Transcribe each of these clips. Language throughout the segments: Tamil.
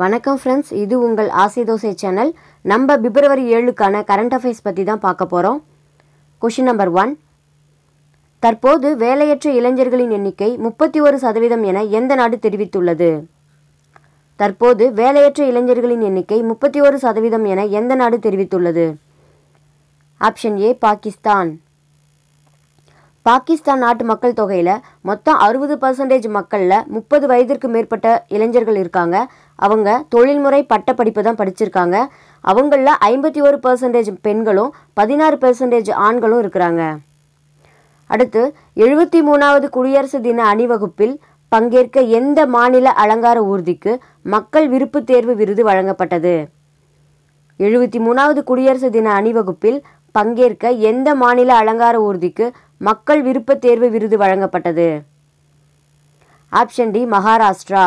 வணக்கம் ஃப்ரெண்ட்ஸ் இது உங்கள் ஆசை தோசை சேனல் நம்ம பிப்ரவரி ஏழுக்கான கரண்ட் அஃபேர்ஸ் பற்றி தான் பார்க்க போகிறோம் கொஷின் நம்பர் ஒன் தற்போது வேலையற்ற இளைஞர்களின் எண்ணிக்கை முப்பத்தி ஒரு சதவீதம் என எந்த நாடு தெரிவித்துள்ளது தற்போது வேலையற்ற இளைஞர்களின் எண்ணிக்கை முப்பத்தி ஒரு சதவீதம் என எந்த நாடு தெரிவித்துள்ளது ஆப்ஷன் ஏ பாகிஸ்தான் பாகிஸ்தான் நாட்டு மக்கள் தொகையில் மொத்தம் அறுபது பர்சன்டேஜ் மக்களில் முப்பது வயதிற்கு மேற்பட்ட இளைஞர்கள் இருக்காங்க அவங்க தொழில்முறை பட்டப்படிப்பு தான் படிச்சிருக்காங்க அவங்களில் ஐம்பத்தி ஒரு பர்சன்டேஜ் பெண்களும் பதினாறு பர்சன்டேஜ் ஆண்களும் இருக்கிறாங்க அடுத்து எழுபத்தி மூணாவது குடியரசு தின அணிவகுப்பில் பங்கேற்க எந்த மாநில அலங்கார ஊர்திக்கு மக்கள் விருப்பு தேர்வு விருது வழங்கப்பட்டது எழுபத்தி மூணாவது குடியரசு தின அணிவகுப்பில் பங்கேற்க எந்த மாநில அலங்கார ஊர்திக்கு மக்கள் விருப்ப தேர்வு விருது வழங்கப்பட்டது ஆப்ஷன் டி மகாராஷ்டிரா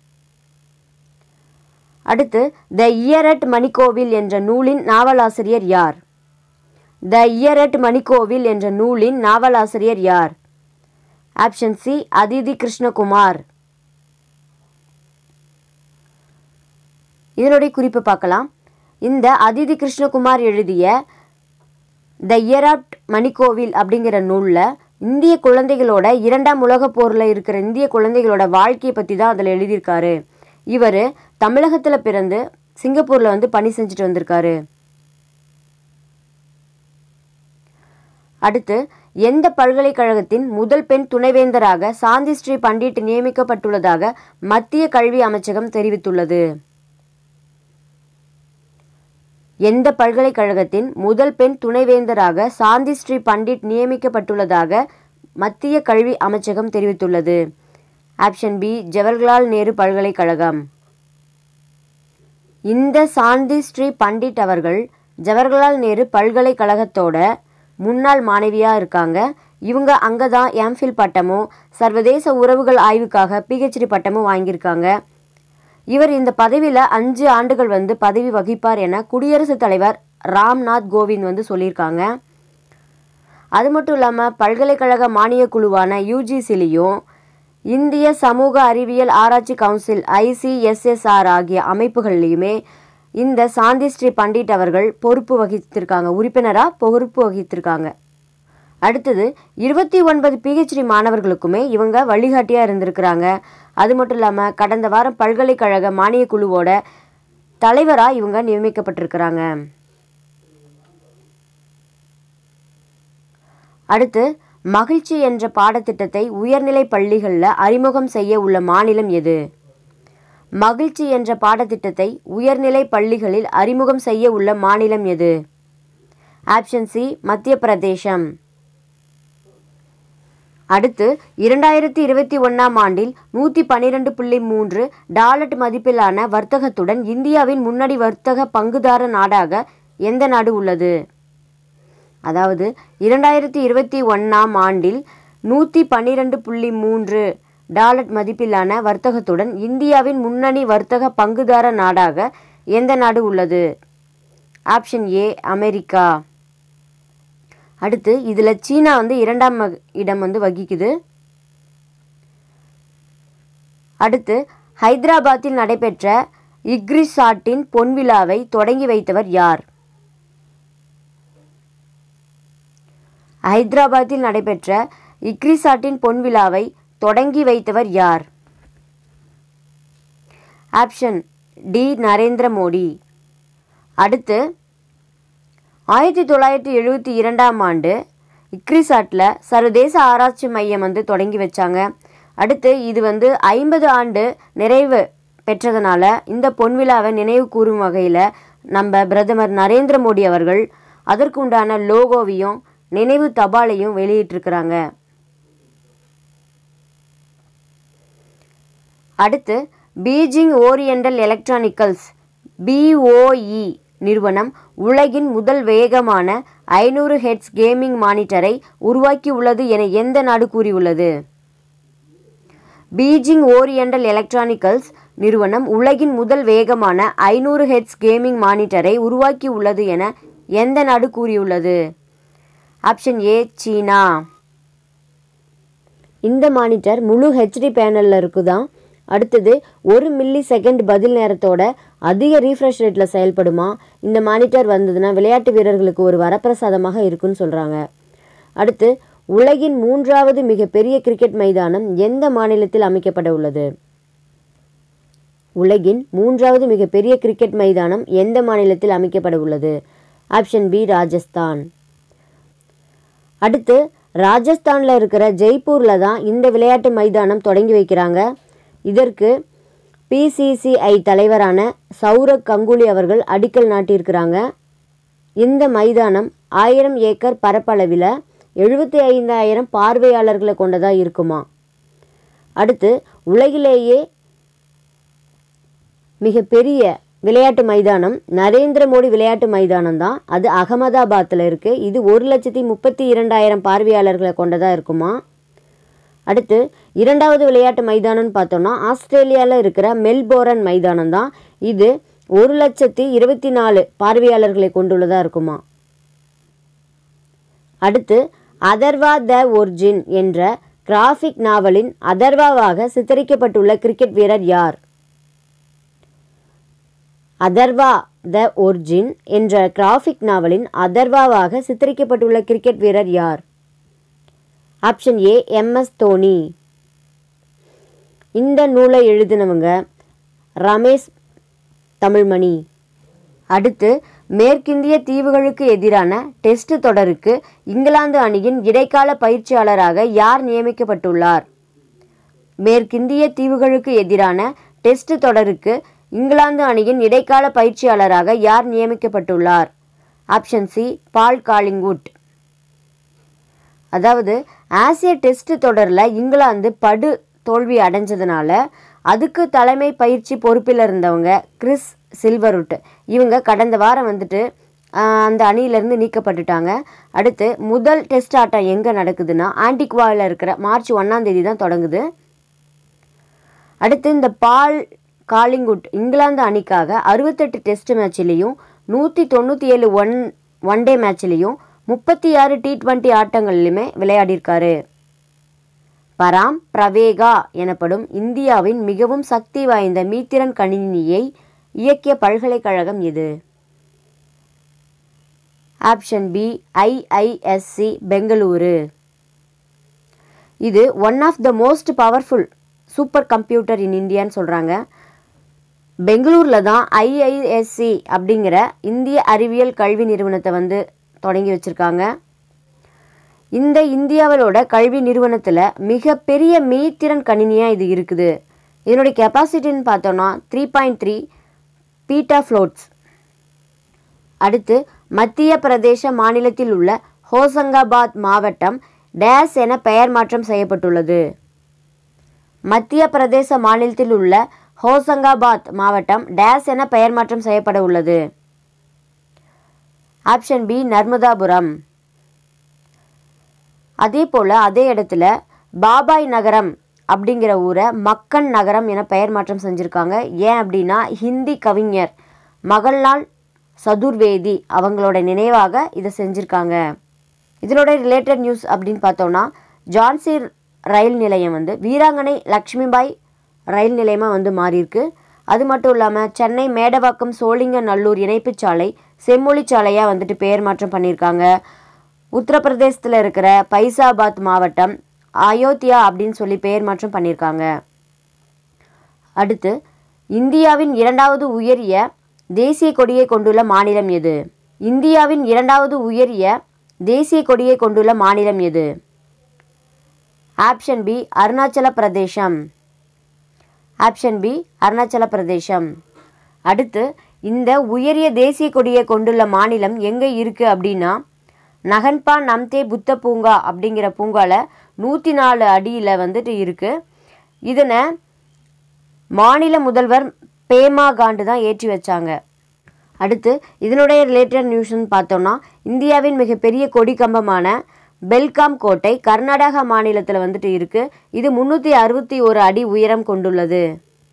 அடுத்து த இயரட் மணிக்கோவில் என்ற நூலின் நாவலாசிரியர் யார் த இயரட் மணிக்கோவில் என்ற நூலின் நாவலாசிரியர் யார் ஆப்ஷன் சி அதிதி கிருஷ்ணகுமார் இதனுடைய குறிப்பு பார்க்கலாம் இந்த அதிதி கிருஷ்ணகுமார் எழுதிய த இயராப்ட் மணிக்கோவில் அப்படிங்கிற நூலில் இந்திய குழந்தைகளோட இரண்டாம் உலகப் போரில் இருக்கிற இந்திய குழந்தைகளோட வாழ்க்கையை பற்றி தான் அதில் எழுதியிருக்காரு இவர் தமிழகத்தில் பிறந்து சிங்கப்பூரில் வந்து பணி செஞ்சுட்டு வந்திருக்காரு அடுத்து எந்த பல்கலைக்கழகத்தின் முதல் பெண் துணைவேந்தராக சாந்தி ஸ்ரீ பண்டிட் நியமிக்கப்பட்டுள்ளதாக மத்திய கல்வி அமைச்சகம் தெரிவித்துள்ளது எந்த பல்கலைக்கழகத்தின் முதல் பெண் துணைவேந்தராக சாந்தி ஸ்ரீ பண்டிட் நியமிக்கப்பட்டுள்ளதாக மத்திய கல்வி அமைச்சகம் தெரிவித்துள்ளது ஆப்ஷன் பி ஜவஹர்லால் நேரு பல்கலைக்கழகம் இந்த சாந்தி ஸ்ரீ பண்டிட் அவர்கள் ஜவஹர்லால் நேரு பல்கலைக்கழகத்தோட முன்னாள் மாணவியாக இருக்காங்க இவங்க அங்கே தான் எம்ஃபில் பட்டமும் சர்வதேச உறவுகள் ஆய்வுக்காக பிஹெச்டி பட்டமும் வாங்கியிருக்காங்க இவர் இந்த பதவியில் அஞ்சு ஆண்டுகள் வந்து பதவி வகிப்பார் என குடியரசுத் தலைவர் ராம்நாத் கோவிந்த் வந்து சொல்லியிருக்காங்க அது மட்டும் இல்லாமல் பல்கலைக்கழக மானியக் குழுவான யூஜிசிலையும் இந்திய சமூக அறிவியல் ஆராய்ச்சி கவுன்சில் ஐசிஎஸ்எஸ்ஆர் ஆகிய அமைப்புகள்லையுமே இந்த சாந்தி ஸ்ரீ பண்டிட் அவர்கள் பொறுப்பு வகித்திருக்காங்க உறுப்பினராக பொறுப்பு வகித்திருக்காங்க அடுத்தது இருபத்தி ஒன்பது பிஹெச்டி மாணவர்களுக்குமே இவங்க வழிகாட்டியாக இருந்திருக்கிறாங்க அது மட்டும் இல்லாமல் கடந்த வாரம் பல்கலைக்கழக மானியக் குழுவோட தலைவராக இவங்க நியமிக்கப்பட்டிருக்கிறாங்க அடுத்து மகிழ்ச்சி என்ற பாடத்திட்டத்தை உயர்நிலை பள்ளிகளில் அறிமுகம் செய்ய உள்ள மாநிலம் எது மகிழ்ச்சி என்ற பாடத்திட்டத்தை உயர்நிலை பள்ளிகளில் அறிமுகம் செய்ய உள்ள மாநிலம் எது ஆப்ஷன் சி மத்திய பிரதேசம் அடுத்து இரண்டாயிரத்தி இருபத்தி ஒன்றாம் ஆண்டில் நூற்றி பன்னிரெண்டு புள்ளி மூன்று டாலட் மதிப்பிலான வர்த்தகத்துடன் இந்தியாவின் முன்னணி வர்த்தக பங்குதார நாடாக எந்த நாடு உள்ளது அதாவது இரண்டாயிரத்தி இருபத்தி ஒன்றாம் ஆண்டில் நூற்றி பன்னிரெண்டு புள்ளி மூன்று டாலட் மதிப்பிலான வர்த்தகத்துடன் இந்தியாவின் முன்னணி வர்த்தக பங்குதார நாடாக எந்த நாடு உள்ளது ஆப்ஷன் ஏ அமெரிக்கா அடுத்து இதில் சீனா வந்து இரண்டாம் இடம் வந்து வகிக்குது அடுத்து ஹைதராபாத்தில் நடைபெற்ற இக்ரிசாட்டின் பொன்விழாவை தொடங்கி வைத்தவர் யார் ஹைதராபாத்தில் நடைபெற்ற இக்ரிசாட்டின் பொன்விழாவை தொடங்கி வைத்தவர் யார் ஆப்ஷன் டி நரேந்திர மோடி அடுத்து ஆயிரத்தி தொள்ளாயிரத்தி எழுபத்தி இரண்டாம் ஆண்டு இக்ரிசாட்டில் சர்வதேச ஆராய்ச்சி மையம் வந்து தொடங்கி வச்சாங்க அடுத்து இது வந்து ஐம்பது ஆண்டு நிறைவு பெற்றதுனால இந்த பொன்விழாவை நினைவு கூறும் வகையில் நம்ம பிரதமர் நரேந்திர மோடி அவர்கள் அதற்கு உண்டான லோகோவையும் நினைவு தபாலையும் வெளியிட்டிருக்கிறாங்க அடுத்து பீஜிங் ஓரியண்டல் எலக்ட்ரானிக்கல்ஸ் பிஓஇ நிறுவனம் உலகின் முதல் வேகமான ஐநூறு ஹெட்ஸ் கேமிங் மானிட்டரை உருவாக்கியுள்ளது என எந்த நாடு கூறியுள்ளது பீஜிங் ஓரியண்டல் எலக்ட்ரானிக்கல்ஸ் நிறுவனம் உலகின் முதல் வேகமான ஐநூறு ஹெட்ஸ் கேமிங் மானிட்டரை உருவாக்கியுள்ளது என எந்த நாடு கூறியுள்ளது ஆப்ஷன் ஏ சீனா இந்த மானிட்டர் முழு ஹெச்டி பேனலில் இருக்குதான் அடுத்தது ஒரு மில்லி செகண்ட் பதில் நேரத்தோட அதிக ரீஃப்ரெஷ் ரேட்டில் செயல்படுமா இந்த மானிட்டர் வந்ததுன்னா விளையாட்டு வீரர்களுக்கு ஒரு வரப்பிரசாதமாக இருக்குன்னு சொல்கிறாங்க அடுத்து உலகின் மூன்றாவது மிகப்பெரிய கிரிக்கெட் மைதானம் எந்த மாநிலத்தில் அமைக்கப்பட உள்ளது உலகின் மூன்றாவது மிகப்பெரிய கிரிக்கெட் மைதானம் எந்த மாநிலத்தில் அமைக்கப்பட உள்ளது ஆப்ஷன் பி ராஜஸ்தான் அடுத்து ராஜஸ்தானில் இருக்கிற ஜெய்ப்பூரில் தான் இந்த விளையாட்டு மைதானம் தொடங்கி வைக்கிறாங்க இதற்கு பிசிசிஐ தலைவரான சௌரவ் கங்குலி அவர்கள் அடிக்கல் நாட்டியிருக்கிறாங்க இந்த மைதானம் ஆயிரம் ஏக்கர் பரப்பளவில் எழுபத்தி ஐந்தாயிரம் பார்வையாளர்களை கொண்டதாக இருக்குமா அடுத்து உலகிலேயே மிகப்பெரிய விளையாட்டு மைதானம் நரேந்திர மோடி விளையாட்டு மைதானம் தான் அது அகமதாபாத்தில் இருக்குது இது ஒரு லட்சத்தி முப்பத்தி இரண்டாயிரம் பார்வையாளர்களை கொண்டதாக இருக்குமா அடுத்து இரண்டாவது விளையாட்டு மைதானம்னு பார்த்தோம்னா ஆஸ்திரேலியாவில் இருக்கிற மெல்போரன் மைதானம் தான் இது ஒரு லட்சத்தி இருபத்தி நாலு பார்வையாளர்களை கொண்டுள்ளதாக இருக்குமா அடுத்து அதர்வா த ஒர்ஜின் என்ற கிராஃபிக் நாவலின் அதர்வாவாக சித்தரிக்கப்பட்டுள்ள கிரிக்கெட் வீரர் யார் அதர்வா த ஒர்ஜின் என்ற கிராஃபிக் நாவலின் அதர்வாவாக சித்தரிக்கப்பட்டுள்ள கிரிக்கெட் வீரர் யார் ஆப்ஷன் ஏ எம்எஸ் தோனி இந்த நூலை எழுதினவங்க ரமேஷ் தமிழ்மணி அடுத்து மேற்கிந்திய தீவுகளுக்கு எதிரான டெஸ்ட் தொடருக்கு இங்கிலாந்து அணியின் இடைக்கால பயிற்சியாளராக யார் நியமிக்கப்பட்டுள்ளார் மேற்கிந்திய தீவுகளுக்கு எதிரான டெஸ்ட் தொடருக்கு இங்கிலாந்து அணியின் இடைக்கால பயிற்சியாளராக யார் நியமிக்கப்பட்டுள்ளார் ஆப்ஷன் சி பால் காலிங்குட் அதாவது ஆசிய டெஸ்ட் தொடரில் இங்கிலாந்து படு தோல்வி அடைஞ்சதுனால அதுக்கு தலைமை பயிற்சி பொறுப்பில் இருந்தவங்க கிறிஸ் சில்வருட் இவங்க கடந்த வாரம் வந்துட்டு ஆஹ், அந்த அணியிலேருந்து நீக்கப்பட்டுட்டாங்க அடுத்து முதல் டெஸ்ட் ஆட்டம் எங்கே நடக்குதுன்னா ஆன்டிகுவாவில் இருக்கிற மார்ச் ஒன்றாம் தேதி தான் தொடங்குது அடுத்து இந்த பால் காலிங்குட் இங்கிலாந்து அணிக்காக அறுபத்தெட்டு டெஸ்ட் மேட்ச்லேயும் நூற்றி தொண்ணூற்றி ஏழு ஒன் ஒன் டே மேட்ச்லேயும் முப்பத்தி ஆறு டி டுவெண்ட்டி ஆட்டங்கள்லையுமே விளையாடியிருக்காரு பராம் பிரவேகா எனப்படும் இந்தியாவின் மிகவும் சக்தி வாய்ந்த மீத்திரன் கணினியை இயக்கிய பல்கலைக்கழகம் எது ஆப்ஷன் பி ஐஐஎஸ்சி பெங்களூரு இது one of the most powerful super computer in இந்தியான்னு சொல்கிறாங்க பெங்களூரில் தான் ஐஐஎஸ்சி அப்படிங்கிற இந்திய அறிவியல் கல்வி நிறுவனத்தை வந்து தொடங்கி வச்சுருக்காங்க இந்த இந்தியாவிலோட கல்வி நிறுவனத்தில் மிகப்பெரிய மீத்திறன் கணினியாக இது இருக்குது இதனுடைய கெப்பாசிட்டின்னு பார்த்தோன்னா three point three peta flops அடுத்து மத்திய பிரதேச மாநிலத்தில் உள்ள ஹோசங்காபாத் மாவட்டம் டேஸ் என பெயர் மாற்றம் செய்யப்பட்டுள்ளது மத்திய பிரதேச மாநிலத்தில் உள்ள ஹோசங்காபாத் மாவட்டம் டேஸ் என பெயர் மாற்றம் செய்யப்பட உள்ளது ஆப்ஷன் பி நர்மதாபுரம் அதே போல் அதே இடத்துல பாபாய் நகரம் அப்படிங்கிற ஊரை மக்கன் நகரம் என பெயர் மாற்றம் செஞ்சுருக்காங்க ஏன் அப்படின்னா ஹிந்தி கவிஞர் மகள்லால் சதுர்வேதி அவங்களோட நினைவாக இதை செஞ்சுருக்காங்க இதனோட ரிலேட்டட் நியூஸ் அப்படின்னு பார்த்தோம்னா ஜான்சி ரயில் நிலையம் வந்து வீராங்கனை லக்ஷ்மிபாய் ரயில் நிலையமாக வந்து மாறியிருக்கு அது மட்டும் இல்லாமல் சென்னை மேடவாக்கம் சோழிங்கநல்லூர் இணைப்புச் சாலை செம்மொழி சாலையாக வந்துட்டு பெயர் மாற்றம் பண்ணியிருக்காங்க உத்தரப்பிரதேசத்தில் இருக்கிற பைசாபாத் மாவட்டம் அயோத்தியா அப்படின்னு சொல்லி பெயர் மாற்றம் பண்ணியிருக்காங்க அடுத்து இந்தியாவின் இரண்டாவது உயரிய தேசிய கொடியை கொண்டுள்ள மாநிலம் எது இந்தியாவின் இரண்டாவது உயரிய தேசிய கொடியை கொண்டுள்ள மாநிலம் எது ஆப்ஷன் பி அருணாச்சல பிரதேசம் ஆப்ஷன் பி அருணாச்சல பிரதேசம் அடுத்து இந்த உயரிய தேசிய கொடியை கொண்டுள்ள மாநிலம் எங்கே இருக்குது அப்படின்னா நகன்பா நம்தே புத்த பூங்கா அப்படிங்கிற பூங்காவில் நூற்றி நாலு அடியில் வந்துட்டு இருக்குது இதனை மாநில முதல்வர் பேமா காண்டு தான் ஏற்றி வச்சாங்க அடுத்து இதனுடைய ரிலேட்டட் நியூஸ்னு பார்த்தோம்னா இந்தியாவின் மிகப்பெரிய கொடி கம்பமான பெல்காம் கோட்டை கர்நாடகா மாநிலத்தில் வந்துட்டு இருக்குது இது முந்நூற்றி அறுபத்தி ஒரு அடி உயரம் கொண்டுள்ளது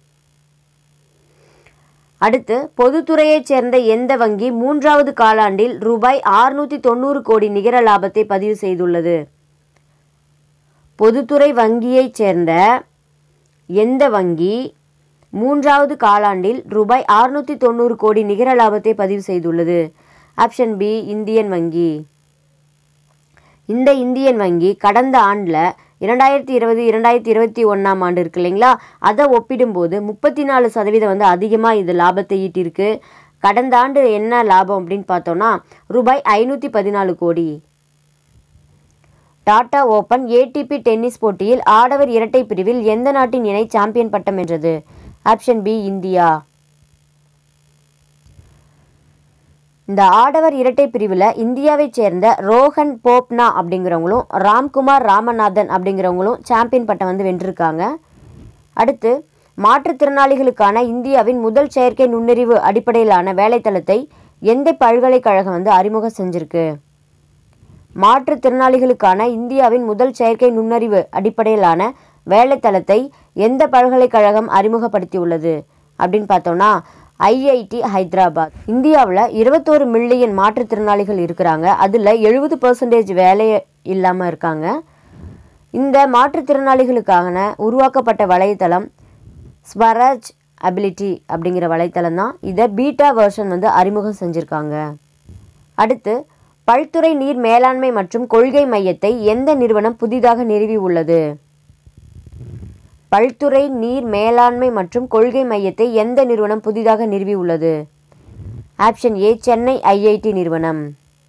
அடுத்து பொதுத்துறையைச் சேர்ந்த எந்த வங்கி மூன்றாவது காலாண்டில் ரூபாய் ஆறுநூற்றி தொண்ணூறு கோடி நிகர லாபத்தை பதிவு செய்துள்ளது பொதுத்துறை வங்கியைச் சேர்ந்த எந்த வங்கி மூன்றாவது காலாண்டில் ரூபாய் அறுநூற்றி தொண்ணூறு கோடி நிகர லாபத்தை பதிவு செய்துள்ளது ஆப்ஷன் பி இந்தியன் வங்கி இந்த இந்தியன் வங்கி கடந்த ஆண்டில் இரண்டாயிரத்தி இருபது இரண்டாயிரத்தி இருபத்தி ஒன்றாம் ஆண்டு இருக்கு இல்லைங்களா அதை ஒப்பிடும்போது முப்பத்தி நாலு சதவீதம் வந்து அதிகமாக இது லாபத்தை ஈட்டிருக்கு கடந்த ஆண்டு என்ன லாபம் அப்படின்னு பார்த்தோன்னா ரூபாய் ஐநூற்றி பதினாலு கோடி டாடா ஓபன் ஏடிபி டென்னிஸ் போட்டியில் ஆடவர் இரட்டை பிரிவில் எந்த நாட்டின் இணை சாம்பியன் பட்டம் வென்றது ஆப்ஷன் பி இந்தியா இந்த ஆடவர் இரட்டை பிரிவில் இந்தியாவைச் சேர்ந்த ரோஹன் போப்னா அப்படிங்கிறவங்களும் ராம்குமார் ராமநாதன் அப்படிங்கிறவங்களும் சாம்பியன் பட்டம் வந்து வென்றிருக்காங்க அடுத்து மாற்றுத்திறனாளிகளுக்கான இந்தியாவின் முதல் செயற்கை நுண்ணறிவு அடிப்படையிலான வேலைத்தளத்தை எந்த பல்கலைக்கழகம் வந்து அறிமுகம் செஞ்சிருக்கு மாற்றுத்திறனாளிகளுக்கான இந்தியாவின் முதல் செயற்கை நுண்ணறிவு அடிப்படையிலான வேலைத்தளத்தை எந்த பல்கலைக்கழகம் அறிமுகப்படுத்தியுள்ளது அப்படின்னு பார்த்தோம்னா ஐஐடி ஹைதராபாத் இந்தியாவில் இருபத்தோரு மில்லியன் மாற்றுத்திறனாளிகள் இருக்கிறாங்க அதில் எழுபது பர்சன்டேஜ் வேலை இல்லாமல் இருக்காங்க இந்த மாற்றுத்திறனாளிகளுக்கான உருவாக்கப்பட்ட வலைத்தளம் ஸ்வராஜ் அபிலிட்டி அப்படிங்கிற வலைத்தளம் தான் இதை பீட்டா வெர்ஷன் வந்து அறிமுகம் செஞ்சுருக்காங்க அடுத்து பல்துறை நீர் மேலாண்மை மற்றும் கொள்கை மையத்தை எந்த நிறுவனம் புதிதாக நிறுவி உள்ளது பல்துறை நீர் மேலாண்மை மற்றும் கொள்கை மையத்தை எந்த நிறுவனம் புதிதாக நிறுவி உள்ளது ஆப்ஷன் ஏ சென்னை ஐஐடி நிறுவனம்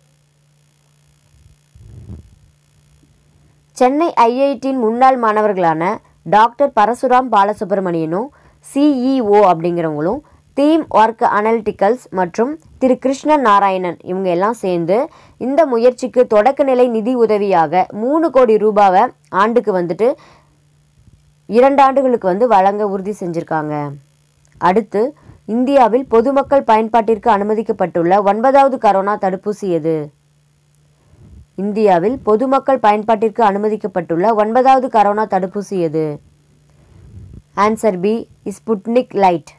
சென்னை ஐஐடியின் முன்னாள் மாணவர்களான டாக்டர் பரசுராம் பாலசுப்ரமணியனும் சிஇஓ அப்படிங்கிறவங்களும் தீம் ஒர்க் அனலிட்டிக்கல்ஸ் மற்றும் திரு கிருஷ்ணன் நாராயணன் இவங்க எல்லாம் சேர்ந்து இந்த முயற்சிக்கு தொடக்கநிலை நிதி உதவியாக மூணு கோடி ரூபாவை ஆண்டுக்கு வந்துட்டு இரண்டு ஆண்டுகளுக்கு வந்து வழங்க உறுதி செஞ்சுருக்காங்க அடுத்து இந்தியாவில் பொதுமக்கள் பயன்பாட்டிற்கு அனுமதிக்கப்பட்டுள்ள ஒன்பதாவது கரோனா தடுப்பூசி எது இந்தியாவில் பொதுமக்கள் பயன்பாட்டிற்கு அனுமதிக்கப்பட்டுள்ள ஒன்பதாவது கரோனா தடுப்பூசி எது ஆன்சர் பி ஸ்புட்னிக் லைட்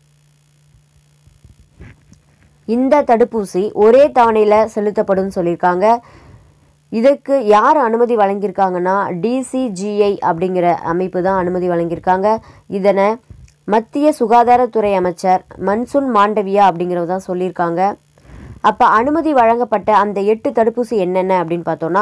இந்த தடுப்பூசி ஒரே தவணையில் செலுத்தப்படும் சொல்லியிருக்காங்க இதற்கு யார் அனுமதி வழங்கியிருக்காங்கன்னா டிசிஜிஐ அப்படிங்கிற அமைப்பு தான் அனுமதி வழங்கியிருக்காங்க இதனை மத்திய சுகாதாரத்துறை அமைச்சர் மன்சுன் மாண்டவியா அப்படிங்கிறவர் தான் சொல்லியிருக்காங்க அப்போ அனுமதி வழங்கப்பட்ட அந்த எட்டு தடுப்பூசி என்னென்ன அப்படின்னு பார்த்தோன்னா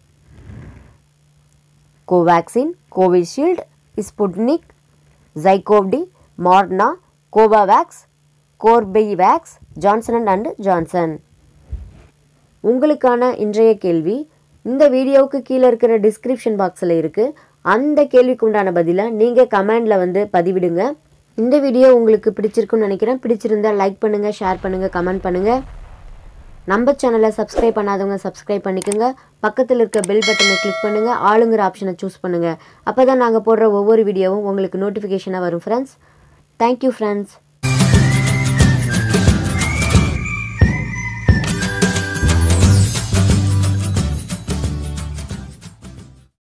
கோவேக்சின் கோவிஷீல்டு ஸ்புட்னிக் ஜைகோவ்டி மார்னா Covovax Corbevax Johnson and Johnson உங்களுக்கான இன்றைய கேள்வி இந்த வீடியோவுக்கு கீழே இருக்கிற டிஸ்கிரிப்ஷன் பாக்ஸில் இருக்குது அந்த கேள்விக்கு உண்டான பதிலை நீங்கள் கமெண்டில் வந்து பதிவிடுங்க இந்த வீடியோ உங்களுக்கு பிடிச்சிருக்குன்னு நினைக்கிறேன் பிடிச்சிருந்தா லைக் பண்ணுங்கள் ஷேர் பண்ணுங்கள் கமெண்ட் பண்ணுங்கள் நம்ம சேனலை சப்ஸ்கிரைப் பண்ணாதவங்க சப்ஸ்கிரைப் பண்ணிக்கோங்க பக்கத்தில் இருக்க பெல் பட்டனை கிளிக் பண்ணுங்கள் ஆளுங்கிற ஆப்ஷனை சூஸ் பண்ணுங்கள் அப்போ தான் நாங்கள் போடுற ஒவ்வொரு வீடியோவும் உங்களுக்கு நோட்டிஃபிகேஷனாக வரும் ஃப்ரெண்ட்ஸ் தேங்க்யூ ஃப்ரெண்ட்ஸ்